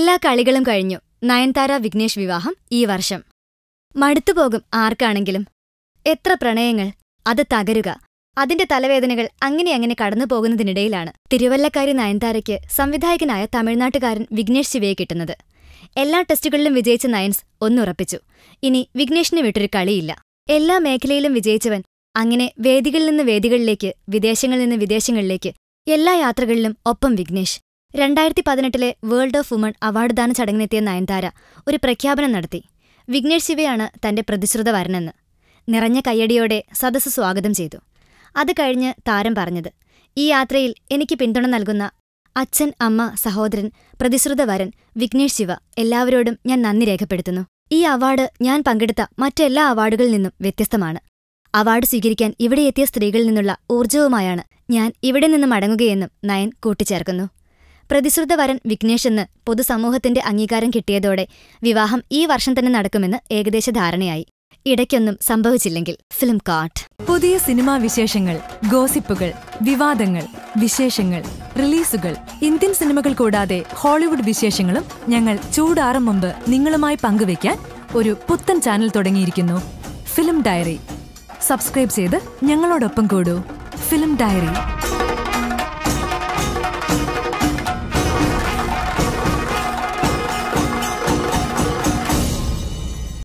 എല്ലാ കളികളും കഴിഞ്ഞു നയൻതാര വിഘ്നേഷ് വിവാഹം ഈ വർഷം മടുത്തുപോകും ആർക്കാണെങ്കിലും എത്ര പ്രണയങ്ങൾ അത് തകരുക അതിന്റെ തലവേദനകൾ അങ്ങനെ അങ്ങനെ കടന്നു പോകുന്നതിനിടയിലാണ് തിരുവല്ലക്കാരി നയൻതാരയ്ക്ക് സംവിധായകനായ തമിഴ്നാട്ടുകാരൻ വിഘ്നേഷ് ശിവയെ കിട്ടുന്നത് എല്ലാ ടെസ്റ്റുകളിലും വിജയിച്ച നയൻസ് ഒന്നുറപ്പിച്ചു ഇനി വിഘ്നേഷിന് വിട്ടൊരു കളിയില്ല എല്ലാ മേഖലയിലും വിജയിച്ചവൻ അങ്ങനെ വേദികളിൽ നിന്ന് വേദികളിലേക്ക് വിദേശങ്ങളിൽ നിന്ന് വിദേശങ്ങളിലേക്ക് എല്ലാ യാത്രകളിലും ഒപ്പം വിഘ്നേഷ് രണ്ടായിരത്തി പതിനെട്ടിലെ വേൾഡ് ഓഫ് വുമൺ അവാർഡ് ദാന ചടങ്ങിനെത്തിയ നയൻതാര ഒരു പ്രഖ്യാപനം നടത്തി വിഘ്നേഷ് ശിവയാണ് തന്റെ പ്രതിശ്രുത വരനെന്ന് നിറഞ്ഞ കയ്യടിയോടെ സദസ്സ് സ്വാഗതം ചെയ്തു അത് കഴിഞ്ഞ് താരം പറഞ്ഞത് ഈ യാത്രയിൽ എനിക്ക് പിന്തുണ നൽകുന്ന അച്ഛൻ അമ്മ സഹോദരൻ പ്രതിശ്രുത വരൻ വിഘ്നേഷ് ശിവ എല്ലാവരോടും ഞാൻ നന്ദി രേഖപ്പെടുത്തുന്നു ഈ അവാർഡ് ഞാൻ പങ്കെടുത്ത മറ്റെല്ലാ അവാർഡുകളിൽ നിന്നും വ്യത്യസ്തമാണ് അവാർഡ് സ്വീകരിക്കാൻ ഇവിടെ എത്തിയ സ്ത്രീകളിൽ നിന്നുള്ള ഊർജവുമായാണ് ഞാൻ ഇവിടെ നിന്ന് മടങ്ങുകയെന്നും നയൻ കൂട്ടിച്ചേർക്കുന്നു പ്രതിശ്രുത വരൻ വിഘ്നേഷ് എന്ന് പൊതുസമൂഹത്തിന്റെ അംഗീകാരം കിട്ടിയതോടെ വിവാഹം ഈ വർഷം തന്നെ നടക്കുമെന്ന് ഏകദേശ ധാരണയായി ഇടയ്ക്കൊന്നും സംഭവിച്ചില്ലെങ്കിൽ ഫിലിം കാട്ട് പുതിയ സിനിമാ വിശേഷങ്ങൾ ഗോസിപ്പുകൾ വിവാദങ്ങൾ വിശേഷങ്ങൾ റിലീസുകൾ ഇന്ത്യൻ സിനിമകൾ കൂടാതെ ഹോളിവുഡ് വിശേഷങ്ങളും ഞങ്ങൾ ചൂടാറും മുമ്പ് നിങ്ങളുമായി പങ്കുവയ്ക്കാൻ ഒരു പുത്തൻ ചാനൽ തുടങ്ങിയിരിക്കുന്നു ഫിലിം ഡയറി സബ്സ്ക്രൈബ് ചെയ്ത് ഞങ്ങളോടൊപ്പം കൂടൂ ഫിലിം ഡയറി